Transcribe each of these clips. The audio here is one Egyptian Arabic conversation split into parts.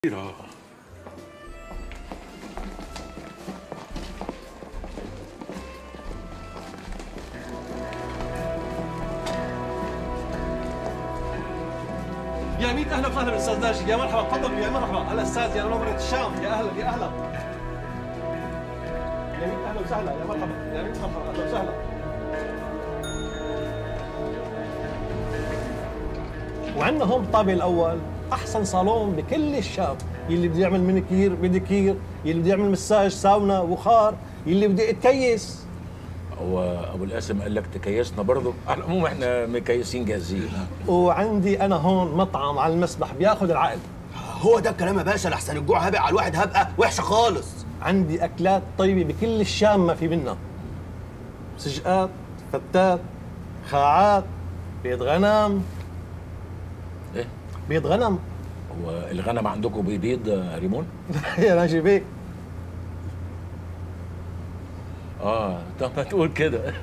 يا ميت اهلا وسهلا بالاستاذ ناجي يا مرحبا تفضل يا مرحبا الاستاذ يا نمرة الشام يا اهلا يا اهلا يا ميت اهلا وسهلا يا مرحبا يا ميت مرحبا اهلا وسهلا وعندنا هون بالطابق الاول احسن صالون بكل الشام يلي بده يعمل مينيكير بيديكير يلي بده يعمل مساج ساونا بخار يلي بده يتكيس هو ابو القاسم قال لك تكيسنا برضه على العموم احنا مكيسين جاهزين وعندي انا هون مطعم على المسبح بياخذ العقل هو ده الكلام يا باشا لحسن الجوع هبق على الواحد هبقه وحشه خالص عندي اكلات طيبه بكل الشام ما في منها سجقات فتات خاعات بيض غنم ايه بيض غنم هو الغنم عندكم بيبيض يا ريمون يا ناجي بيك اه طب ما تقول كده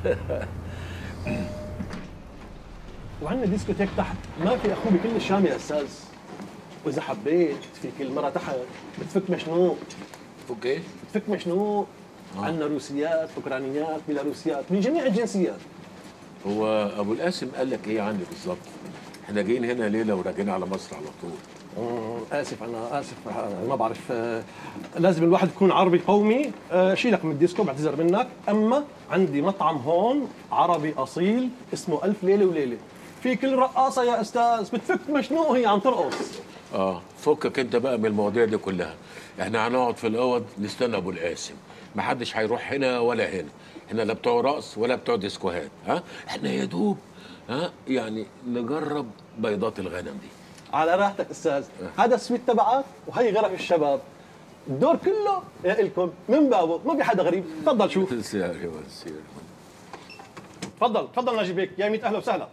وعندنا ديسكوتيك تحت ما في اخوه بكل الشام يا استاذ واذا حبيت في كل مره تحت بتفك مشنوق اوكي بتفك مشنوق آه. عندنا روسيات اوكرانيات بيلاروسيات من جميع الجنسيات هو ابو القاسم قال لك ايه عني بالظبط احنا جايين هنا ليله وراجعين على مصر على طول مم، اسف انا اسف آه، ما بعرف آه، لازم الواحد يكون عربي قومي آه، شيلك من الديسكو بعتذر منك اما عندي مطعم هون عربي اصيل اسمه الف ليله وليله في كل رقاصه يا استاذ بتفك مشنوق وهي عم ترقص اه فكك انت بقى من المواضيع دي كلها احنا هنقعد في الاوض نستنى ابو القاسم محدش هيروح هنا ولا هنا هنا لا بتوع رقص ولا بتوع ديسكوهات ها احنا يا دوب ها يعني نجرب بيضات الغنم دي على راحتك استاذ هذا السويت تبعك وهي غرف الشباب الدور كله لكم من بابه ما في حدا غريب تفضل شوف سياري والسياري تفضل تفضل ناجي بيك يا ميت اهلا وسهلا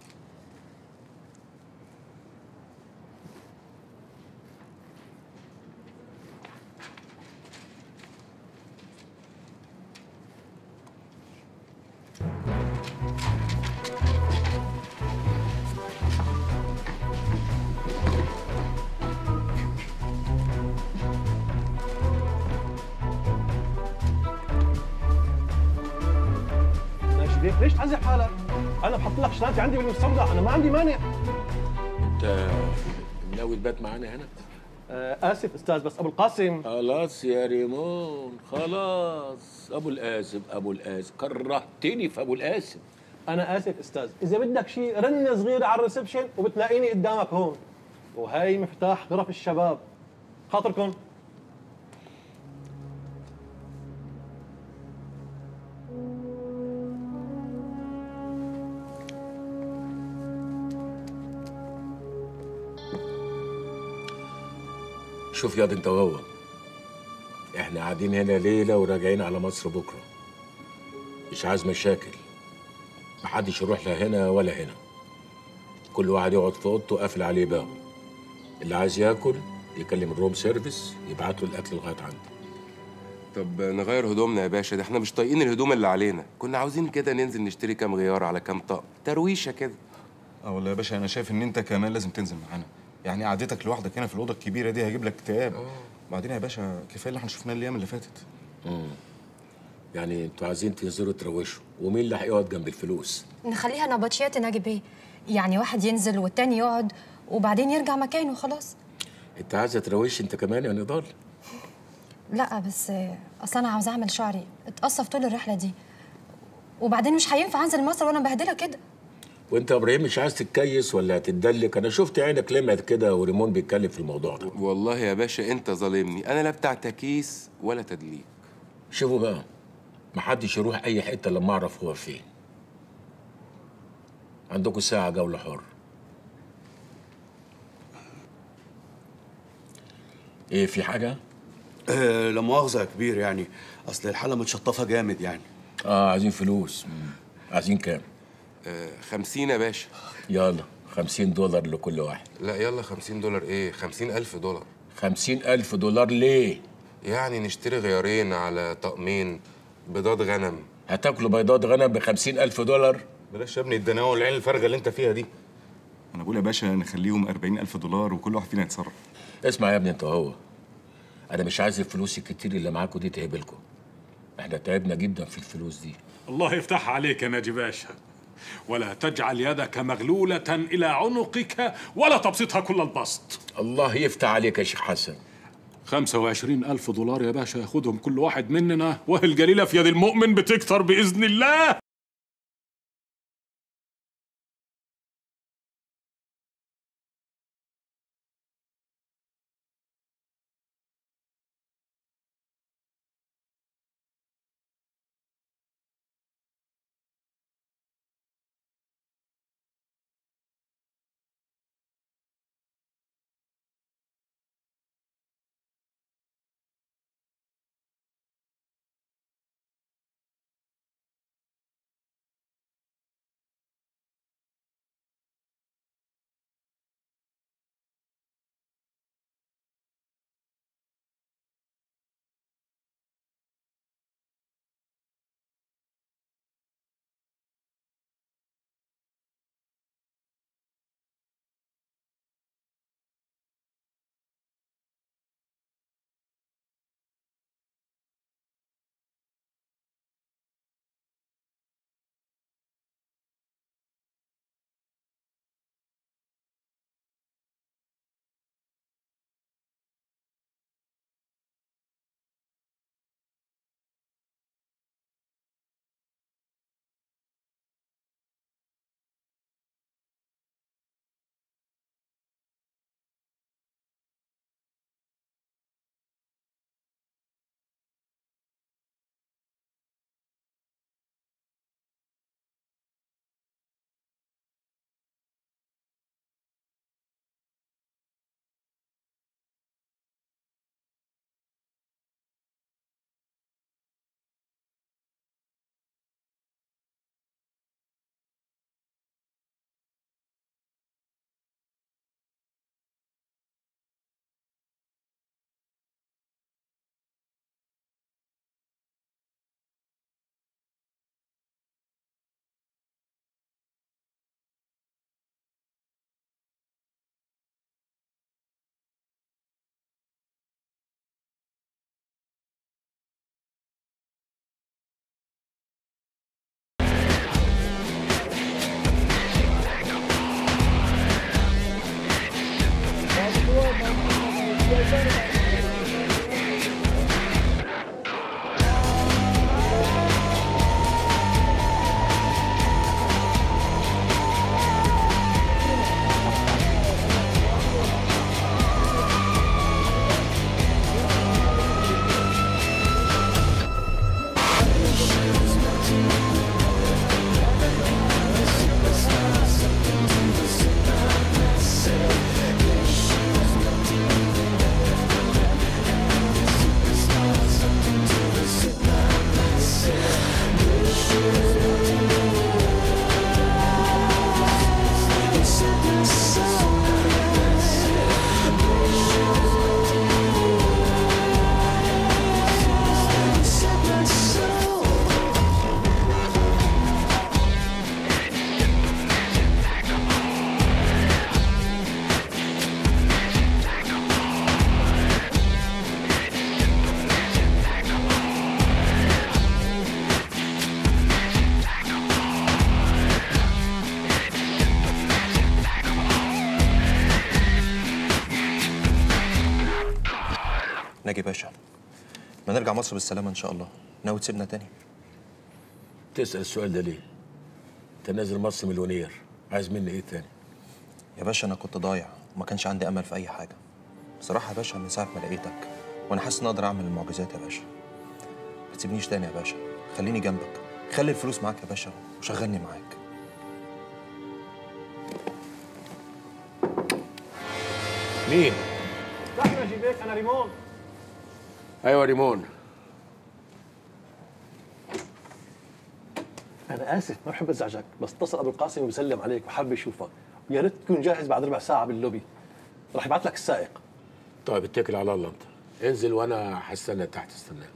ناجي بيك ليش تعذب حالك؟ انا بحط لك شنطتي عندي بالمستودع انا ما عندي مانع انت ناوي تبات معانا هنا آه اسف استاذ بس ابو القاسم خلاص يا ريمون خلاص ابو القاسم ابو القاسم كرهتني في ابو القاسم انا اسف استاذ اذا بدك شيء رنه صغيره على الريسبشن وبتلاقيني قدامك هون وهي مفتاح غرف الشباب خاطركم شوف ياض انت وهو احنا قاعدين هنا ليله وراجعين على مصر بكره مش عايز مشاكل محدش يروح لا هنا ولا هنا كل واحد يقعد في اوضته قافل عليه بابه اللي عايز ياكل يكلم الروم سيرفيس يبعت له الاكل لغايه عنده طب نغير هدومنا يا باشا ده احنا مش طايقين الهدوم اللي علينا كنا عاوزين كده ننزل نشتري كام غيار على كام طقم ترويشه كده اه والله يا باشا انا شايف ان انت كمان لازم تنزل معانا يعني قعدتك لوحدك هنا في الاوضه الكبيره دي هجيب لك اكتئاب وبعدين يا باشا كفايه اللي احنا شفناه الايام اللي فاتت يعني انتوا عايزين تنزلوا تروشوا ومين اللي هيقعد جنب الفلوس نخليها نبطشيات ناجي بيه يعني واحد ينزل والتاني يقعد وبعدين يرجع مكانه خلاص انت عايزه تروش انت كمان يا نضال لا بس اصل انا عاوزه اعمل شعري اتقصف طول الرحله دي وبعدين مش هينفع انزل مصر وانا مبهدله كده وانت يا ابراهيم مش عايز تتكيس ولا تدلك انا شفت عينك لمعت كده وريمون بيتكلم في الموضوع ده والله يا باشا انت ظالمني انا لا بتاع تكيس ولا تدليك شوفوا بقى محدش يروح اي حته لما اعرف هو فين عندكم ساعه جوله حر ايه في حاجه آه لا مؤاخذه يا كبير يعني اصل الحاله متشطفه جامد يعني اه عايزين فلوس مم. عايزين كام آه خمسين يا باشا يلا خمسين دولار لكل واحد لا يلا خمسين دولار ايه خمسين ألف دولار خمسين ألف دولار ليه يعني نشتري غيارين على طقمين بيضات غنم هتاكلوا بيضات غنم بخمسين ألف دولار بلاش يا ابني الدناوه والعين الفارغه اللي انت فيها دي انا بقول يا باشا نخليهم 40000 دولار وكل واحد فينا يتصرف اسمع يا ابني انت وهو انا مش عايز الفلوس الكتير اللي معاكوا دي تهبلكوا احنا تعبنا جدا في الفلوس دي الله يفتح عليك يا ناجي باشا ولا تجعل يدك مغلولة إلى عنقك ولا تبسطها كل البسط الله يفتح عليك يا شيخ حسن خمسة وعشرين ألف دولار يا باشا ياخدهم كل واحد مننا وهي القليلة في يد المؤمن بتكثر بإذن الله ناجي باشا ما نرجع مصر بالسلامه ان شاء الله ناوي تسيبنا تاني تسال السؤال ده ليه انت نازل مصر مليونير عايز مني ايه تاني يا باشا انا كنت ضايع وما كانش عندي امل في اي حاجه بصراحه يا باشا من ساعه ما لقيتك وانا حاسس ان اقدر اعمل المعجزات يا باشا ما تسيبنيش تاني يا باشا خليني جنبك خلي الفلوس معاك يا باشا وشغلني معاك مين دحمة اجيبك انا ريمون ايوه ريمون انا اسف ما بحب ازعجك بس اتصل ابو القاسم وبيسلم عليك وحابب يشوفك ويا ريت تكون جاهز بعد ربع ساعه باللوبي راح يبعث لك السائق طيب اتكل على الله انت انزل وانا هستنى تحت استنى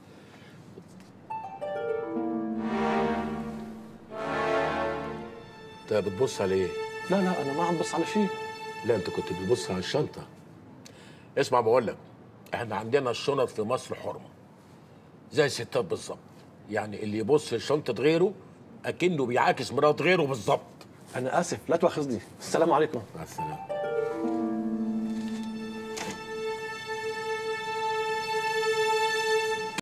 انت بتبص على ايه؟ لا لا انا ما عم بص على شيء لا انت كنت بتبص على الشنطه اسمع بقول لك احنا عندنا الشنط في مصر حرمه زي الستات بالظبط يعني اللي يبص في شنطه غيره اكنه بيعاكس مرات غيره بالظبط انا اسف لا تواخذني السلام عليكم مع السلامه